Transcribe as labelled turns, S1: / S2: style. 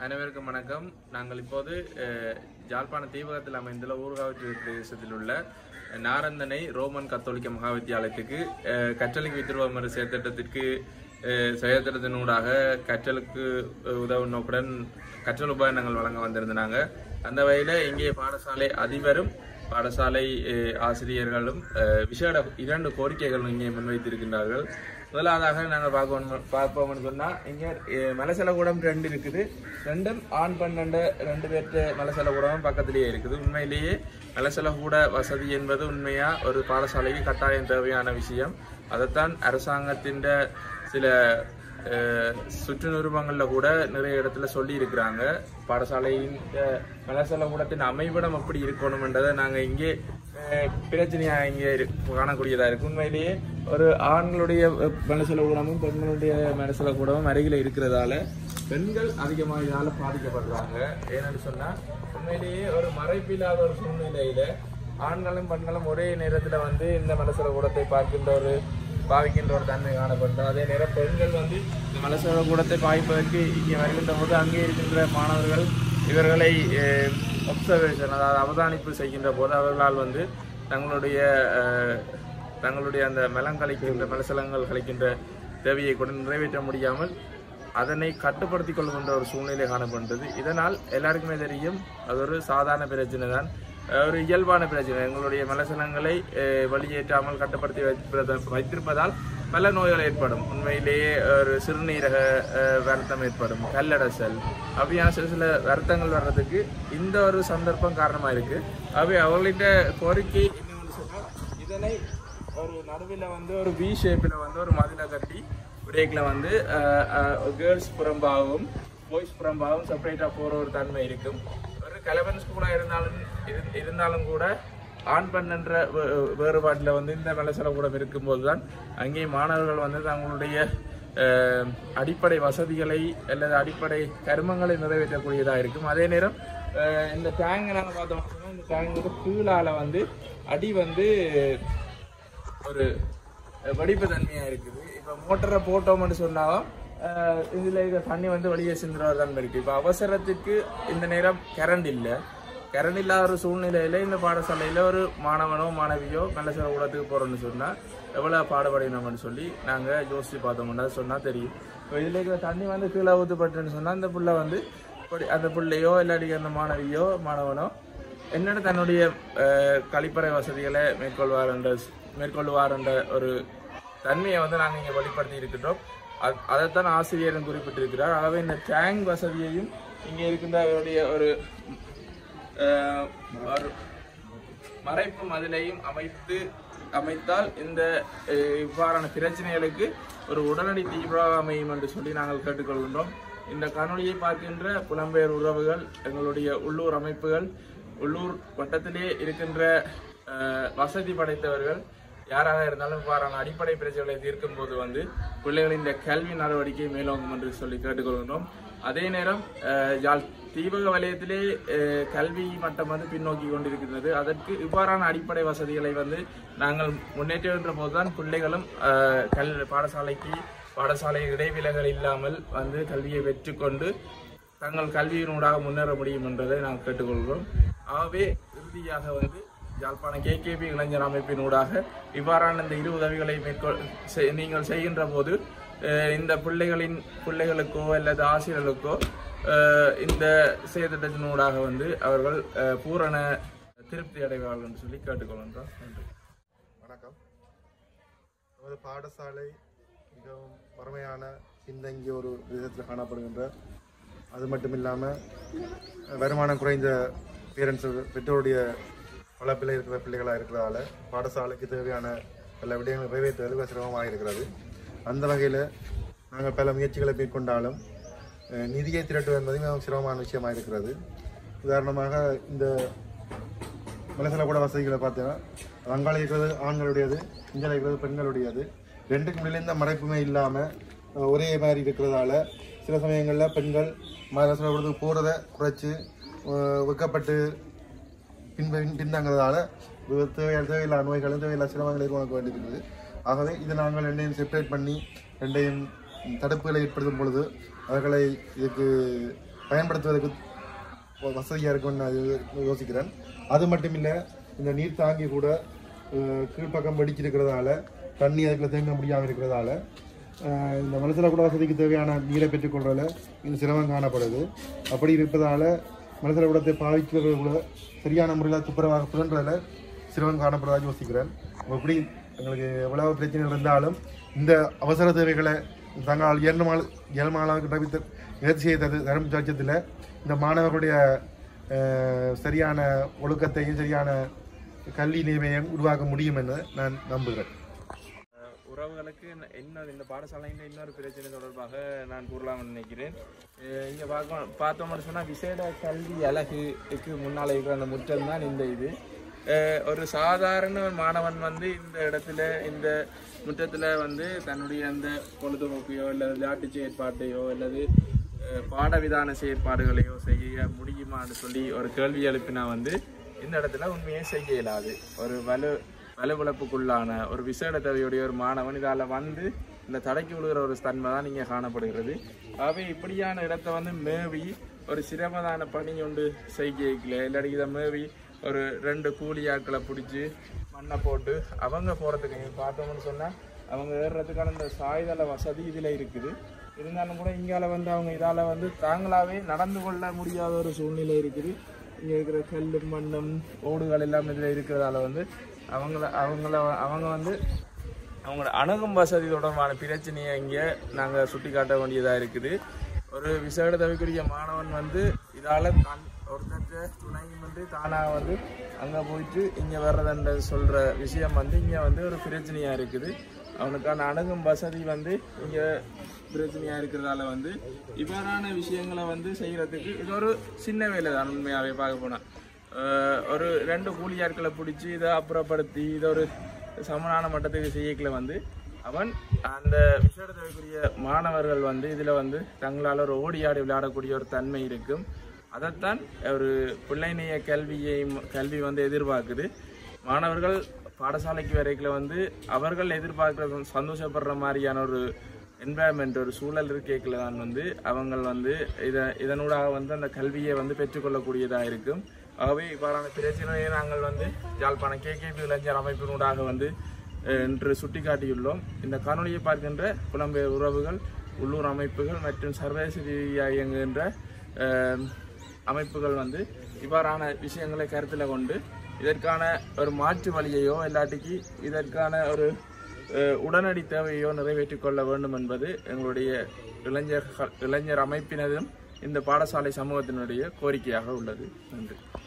S1: அனைவருக்கும் வணக்கம் நாங்கள் இப்போது அஹ், யாழ்ப்பாண தீபகத்தில் அமைந்துள்ள ஊர்காவற்று பிரதேசத்தில் உள்ள நாரந்தனை ரோமன் கத்தோலிக்க மகா வித்தியாலயத்துக்கு அஹ், கற்றலுக்கு வித்திருவமறு செயற்திட்டத்திற்கு அஹ், செயற்திட்டத்தினூடாக கற்றலுக்கு அஹ், உதவும் நோக்குடன் கற்றல் உபகரணங்கள் வழங்க வந்திருந்தாங்க அந்த வகையில் இங்கே பாடசாலை அதிபரும் பாடசாலை அஹ், ஆசிரியர்களும் அஹ், விசேட இரண்டு கோரிக்கைகள் இங்கே முன்வைத்திருக்கின்றார்கள் முதலாவதாக நாங்கள் பார்க்கணும் பார்ப்போம்னு சொன்னால் இங்கே மலசலகூடம் ரெண்டு இருக்குது ரெண்டும் ஆண் பன்னெண்டு ரெண்டு பேர்த்து மலசலகூடமும் பக்கத்திலேயே இருக்குது உண்மையிலேயே மலசலகூட வசதி என்பது உண்மையா ஒரு பாடசாலைக்கு கட்டாயம் தேவையான விஷயம் அதைத்தான் அரசாங்கத்தின் சில அஹ், சுற்று நிருபங்களில் கூட நிறைய இடத்துல சொல்லி இருக்கிறாங்க பாடசாலையின் மலசல கூடத்தின் அமைவிடம் எப்படி இருக்கணும்ன்றதை நாங்கள் இங்கே அஹ், பிரச்சனையா இங்கே இரு- காணக்கூடியதா இருக்கு உண்மையிலேயே ஒரு ஆண்களுடைய மனசுல கூடமும் பெண்களுடைய மனசுல கூடமும் அருகில இருக்கிறதால பெண்கள் அதிகமாக இதால பாதிக்கப்படுறாங்க ஏன்னு சொன்னா உண்மையிலேயே ஒரு மறைப்பில்லாத ஒரு சூழ்நிலையில ஆண்களும் பெண்களும் ஒரே நேரத்துல வந்து இந்த மனசுல கூடத்தை பார்க்கின்ற ஒரு பாவிக்கின்ற ஒரு தன்மை காணப்படுது அதே நேரம் பெண்கள் வந்து இந்த மலசல கூடத்தை பாய்ப்பதற்கு இங்கே வருகின்ற போது அங்கே இருக்கின்ற மாணவர்கள் இவர்களை ஒப்சர்வேஷன் அதாவது அவதானிப்பு செய்கின்ற போது அவர்களால் வந்து தங்களுடைய அஹ், தங்களுடைய அந்த மலம் கழிக்கின்ற மலசலங்கள் கழிக்கின்ற தேவையை கூட நிறைவேற்ற முடியாமல் அதனை கட்டுப்படுத்திக் கொள்கின்ற ஒரு சூழ்நிலை காணப்படுகிறது இதனால் எல்லாருக்குமே தெரியும் அது ஒரு சாதாரண பிரச்சனை தான் அஹ் ஒரு இயல்பான பிரச்சனை எங்களுடைய மலசலங்களை அஹ், வெளியேற்றாமல் கட்டுப்படுத்தி வைத்திருப்பத- வைத்திருப்பதால் பல நோய்கள் ஏற்படும் உண்மையிலேயே ஒரு சிறுநீரக அஹ், வருத்தம் ஏற்படும் கல்லடசல் அப்படியான சில சில வருத்தங்கள் வர்றதுக்கு இந்த ஒரு சந்தர்ப்பம் காரணமா இருக்கு அவை அவர்களிட்ட கோரிக்கை என்னவென்று சொன்னால் இதனை ஒரு நடுவில் வந்து ஒரு வி ஷேப்பில் வந்து ஒரு மதிலை கட்டி பிரேக்கில் வந்து கேர்ள்ஸ் புறம்பாகவும் பாய்ஸ் புறம்பாகவும் செப்பரேட்டாக போகிற ஒரு தன்மை இருக்கும் ஒரு கலவன் ஸ்கூலாக இருந்தாலும் இரு- இருந்தாலும் கூட ஆண் பெண் என்ற வே- வேறுபாட்டில் வந்து இந்த மலசலக்கூடம் இருக்கும்போது தான் அங்கே மாணவர்கள் வந்து தங்களுடைய அஹ், அடிப்படை வசதிகளை அல்லது அடிப்படை கருமங்களை நிறைவேற்றக்கூடியதாக இருக்கும் அதே நேரம் அஹ், இந்த டேங்கை நாங்கள் பார்த்தோம் இந்த டேங்கோட கீழால வந்து அடி வந்து ஒரு வெடிப்பு தன்மையாக இருக்குது இப்போ மோட்டரை போட்டோம்னு சொன்னாலும் அஹ், இதுல இருக்க தண்ணி வந்து வெளியே சிந்துற ஒரு தன்மை இருக்கு இப்போ அவசரத்துக்கு இந்த நேரம் கரண்ட் இல்லை கரண்ட் இல்லாத ஒரு சூழ்நிலையில இந்த பாடசாலையில ஒரு மாணவனோ மாணவியோ நல்ல சில ஊடகத்துக்கு போறோம்னு சொன்னா எவ்வளவு பாடுபடினோம்னு சொல்லி நாங்க யோசிச்சு பார்த்தோம்னா சொன்னா தெரியும் இப்போ இதுல இருக்கிற தண்ணி வந்து கீழே ஊத்துப்பட்டுன்னு சொன்னா அந்த புள்ள வந்து இப்படி அந்த பிள்ளையோ இல்லாட்டி அந்த மாணவியோ மாணவனோ என்னென்ன தன்னுடைய அஹ், கழிப்பறை வசதிகளை மேற்கொள்வார் என்ற மேற்கொள்வார் என்ற ஒரு தன்மையை வந்து நாங்கள் இங்கே வெளிப்படுத்தி இருக்கின்றோம் அது- அதைத்தான் ஆசிரியரும் குறிப்பிட்டிருக்கிறார் ஆகவே இந்த டேங்க் வசதியையும் இங்கே இருக்கின்ற அவருடைய ஒரு அஹ், ஒரு மறைப்பு மதிலையும் அமைத்து அமைத்தால் இந்த அஹ், இவ்வாறான பிரச்சனைகளுக்கு ஒரு உடனடி தீவிரம் அமையும் என்று சொல்லி நாங்கள் கேட்டுக்கொள்கின்றோம் இந்த காணொளியை பார்க்கின்ற புலம்பெயர் உறவுகள் எங்களுடைய உள்ளூர் அமைப்புகள் உள்ளூர் வட்டத்திலே இருக்கின்ற அஹ், வசதி படைத்தவர்கள் யாராக இருந்தாலும் இவ்வாறான அடிப்படை பிரச்சனைகளை தீர்க்கும் போது வந்து பிள்ளைகளின் இந்த கல்வி நடவடிக்கை மேலோங்கும் என்று சொல்லி கேட்டுக்கொள்கின்றோம் அதே நேரம் அஹ், யாழ் தீபக வலயத்திலே அஹ், கல்வி மட்டம் வந்து பின்னோக்கி கொண்டிருக்கிறது அதற்கு இவ்வாறான அடிப்படை வசதிகளை வந்து நாங்கள் முன்னேற்றுகின்ற போதுதான் பிள்ளைகளும் அஹ், கல் பாடசாலைக்கு பாடசாலை இடைவிலகல் இல்லாமல் வந்து கல்வியை பெற்றுக்கொண்டு தங்கள் கல்வியினூடாக முன்னேற முடியும் என்பதை நாங்கள் கேட்டுக்கொள்கிறோம் ஆகவே இறுதியாக வந்து யாழ்ப்பாண கேகேபி இளைஞர் அமைப்பினூடாக இவ்வாறான இந்த இரு உதவிகளை மேற்கொள் செய்- நீங்கள் செய்கின்ற போது அஹ், இந்த பிள்ளைகளின் பிள்ளைகளுக்கோ அல்லது ஆசிரியர்களுக்கோ அஹ், இந்த செயற்திட்டத்தினூடாக வந்து அவர்கள் அஹ், பூரண திருப்தி அடைவார்கள் என்று சொல்லி கேட்டுக்கொள்கின்றோம் நன்றி
S2: வணக்கம் நமது பாடசாலை மிகவும் வறுமையான பின்தங்கிய ஒரு விதத்தில் காணப்படுகின்ற அது மட்டும் இல்லாமல் வருமானம் குறைந்த பேரண்ட்ஸ் பெற்றோருடைய வளர்ப்பில் இருக்கிற பிள்ளைகளாக இருக்கிறதால பாடசாலைக்கு தேவையான பல விடயங்கள் நிறைவேற்றுவது மிக சிரமமாக இருக்கிறது அந்த வகையில் நாங்கள் பல முயற்சிகளை மேற்கொண்டாலும் அஹ், நிதியை திரட்டுவது என்பது மிகவும் சிரமமான விஷயமாக இருக்கிறது உதாரணமாக இந்த மலசல கூட வசதிகளை பார்த்தீங்கன்னா அங்காள இருக்கிறது ஆண்களுடையது இங்கே இருக்கிறது பெண்களுடையது ரெண்டுக்கு முடியல எந்த மறைப்புமே இல்லாமல் ஒரே மாதிரி இருக்கிறதால சில சமயங்களில் பெண்கள் மலசல கூடத்துக்கு போகிறத குறைச்சி வைக்கப்பட்டு பின் பின் பின்தங்கிறதால இது தேவையான தேவையில்லாத நோய்களும் தேவையில்லாத சிரமங்களை எதிர்கொள்ள வேண்டியிருக்குது ஆகவே இது நாங்கள் ரெண்டையும் செப்பரேட் பண்ணி ரெண்டையும் தடுப்புகளை ஏற்படுத்தும் பொழுது அவர்களை இதுக்கு பயன்படுத்துவதற்கு வசதியாக இருக்கும்னு நான் யோ- யோசிக்கிறேன் அது மட்டும் இல்லை இந்த நீர் தாங்கி கூட அஹ், கீழ்ப்பக்கம் வெடிச்சிருக்கிறதால தண்ணி அதுக்குள்ள தேங்க முடியாமல் இருக்கிறதால அஹ், இந்த மனசில் கூட வசதிக்கு தேவையான நீரை பெற்றுக்கொள்றதுல இந்த சிரமம் காணப்படுது அப்படி இருப்பதால மனசில் கூடத்தை பாவிக்கிறது கூட சரியான முறையில் துப்புரவாக புகன்றதில் சிரமம் காணப்படுவதாக யோசிக்கிறேன் எப்படி எங்களுக்கு எவ்வளவு பிரச்சனை இருந்தாலும் இந்த அவசர தேவைகளை தங்களால் இயல்மால் இயல்மாளாக நிறைவேற்ற நிகழ்ச்சி செய்த தரும் பட்சத்தில் இந்த மாணவர்களுடைய அஹ், சரியான ஒழுக்கத்தையும் சரியான கல்வி நிலைமையும் உருவாக்க முடியும் என்று நான் நம்புகிறேன்
S1: உறவுகளுக்கு இன்ன- இன்னொரு இந்த பாடசாலையின் இன்னொரு பிரச்சனை தொடர்பாக நான் கூறலாம்னு நினைக்கிறேன் அஹ் இங்க பார்க்க பார்த்தோம்னு சொன்னா விசேட கல்வி அழகுக்கு முன்னால இருக்கிற அந்த முற்றம் தான் இந்த இது அஹ் ஒரு சாதாரண மாணவன் வந்து இந்த இடத்துல இந்த முற்றத்துல வந்து தன்னுடைய அந்த பொழுதுபோக்கையோ அல்லது விளையாட்டு செயற்பாட்டையோ அல்லது அஹ் பாடவிதான செயற்பாடுகளையோ செய்ய முடியுமான்னு சொல்லி ஒரு கேள்வி எழுப்பினா வந்து இந்த இடத்துல உண்மையே செய்ய இயலாது ஒரு வலு வலுவிழப்புக்குள்ளான ஒரு விசேட தேவையுடைய ஒரு மாணவன் இதால வந்து இந்த தடைக்கு விழுகிற ஒரு தன்மை தான் இங்கே காணப்படுகிறது ஆகவே இப்படியான இடத்த வந்து மேவி ஒரு சிரமதான பணி ஒன்று செய்யல இல்லாட்டி இதை மேவி ஒரு ரெண்டு கூலி ஆட்களை பிடிச்சி மண்ணை போட்டு அவங்க போகிறதுக்கு இங்கே பார்த்தோம்னு சொன்னால் அவங்க ஏறுறதுக்கான இந்த சாய்தள வசதி இதில் இருக்குது இருந்தாலும் கூட இங்கால வந்து அவங்க இதால் வந்து தாங்களாகவே நடந்து கொள்ள முடியாத ஒரு சூழ்நிலை இருக்குது இங்கே இருக்கிற கல்லும் மண்ணும் ஓடுகள் எல்லாம் இதில் இருக்கிறதால வந்து அவங்கள அவங்கள அவங்க வந்து அவங்களோட அணுகும் வசதி தொடர்பான பிரச்சனையை இங்கே நாங்கள் சுட்டி காட்ட வேண்டியதாக இருக்குது ஒரு விசேட தவிக்குரிய மாணவன் வந்து இதால் தான் ஒருத்தர் துணையும் வந்து தானாக வந்து அங்கே போயிட்டு இங்கே வர்றதுன்ற சொல்கிற விஷயம் வந்து இங்கே வந்து ஒரு பிரச்சனையாக இருக்குது அவனுக்கான அணுகும் வசதி வந்து இங்கே பிரச்சனையாக இருக்கிறதால வந்து இவ்வாறான விஷயங்களை வந்து செய்கிறதுக்கு இது ஒரு சின்ன வேலை தான் உண்மையாகவே பார்க்க போனால் ஒரு ரெண்டு கூலியாட்களை பிடிச்சி இதை அப்புறப்படுத்தி இதை ஒரு சமனான மட்டத்துக்கு செய்யக்கல வந்து அவன் அந்த விசேட தேவைக்குரிய மாணவர்கள் வந்து இதில் வந்து தங்களால் ஒரு ஓடி ஆடி விளையாடக்கூடிய ஒரு தன்மை இருக்கும் அதைத்தான் ஒரு பிள்ளைநேய கல்வியை கல்வி வந்து எதிர்பார்க்குது மாணவர்கள் பாடசாலைக்கு வரைக்கல வந்து அவர்கள் எதிர்பார்க்குற சந்தோஷப்படுற மாதிரியான ஒரு என்வாயன்மெண்ட் ஒரு சூழல் இருக்கேக்கில் தான் வந்து அவங்க வந்து இதை இதனூடாக வந்து அந்த கல்வியை வந்து பெற்றுக்கொள்ளக்கூடியதாக இருக்கும் ஆகவே இவ்வாறான பிரச்சனையை நாங்கள் வந்து யாழ்ப்பாணம் கேகேபி இளைஞர் அமைப்பினூடாக வந்து அஹ், இன்று சுட்டிக்காட்டியுள்ளோம் இந்த காணொலியை பார்க்கின்ற புலம்பெயர் உறவுகள் உள்ளூர் அமைப்புகள் மற்றும் சர்வதேச ரீதியாக இயங்குகின்ற அஹ், அமைப்புகள் வந்து இவ்வாறான விஷயங்களை கருத்தில் கொண்டு இதற்கான ஒரு மாற்று வழியையோ இல்லாட்டிக்கு இதற்கான ஒரு அஹ், உடனடி தேவையோ நிறைவேற்றிக் கொள்ள வேண்டும் என்பது எங்களுடைய இளைஞர்கள் இளைஞர் அமைப்பினதும் இந்த பாடசாலை சமூகத்தினுடைய கோரிக்கையாக உள்ளது நன்றி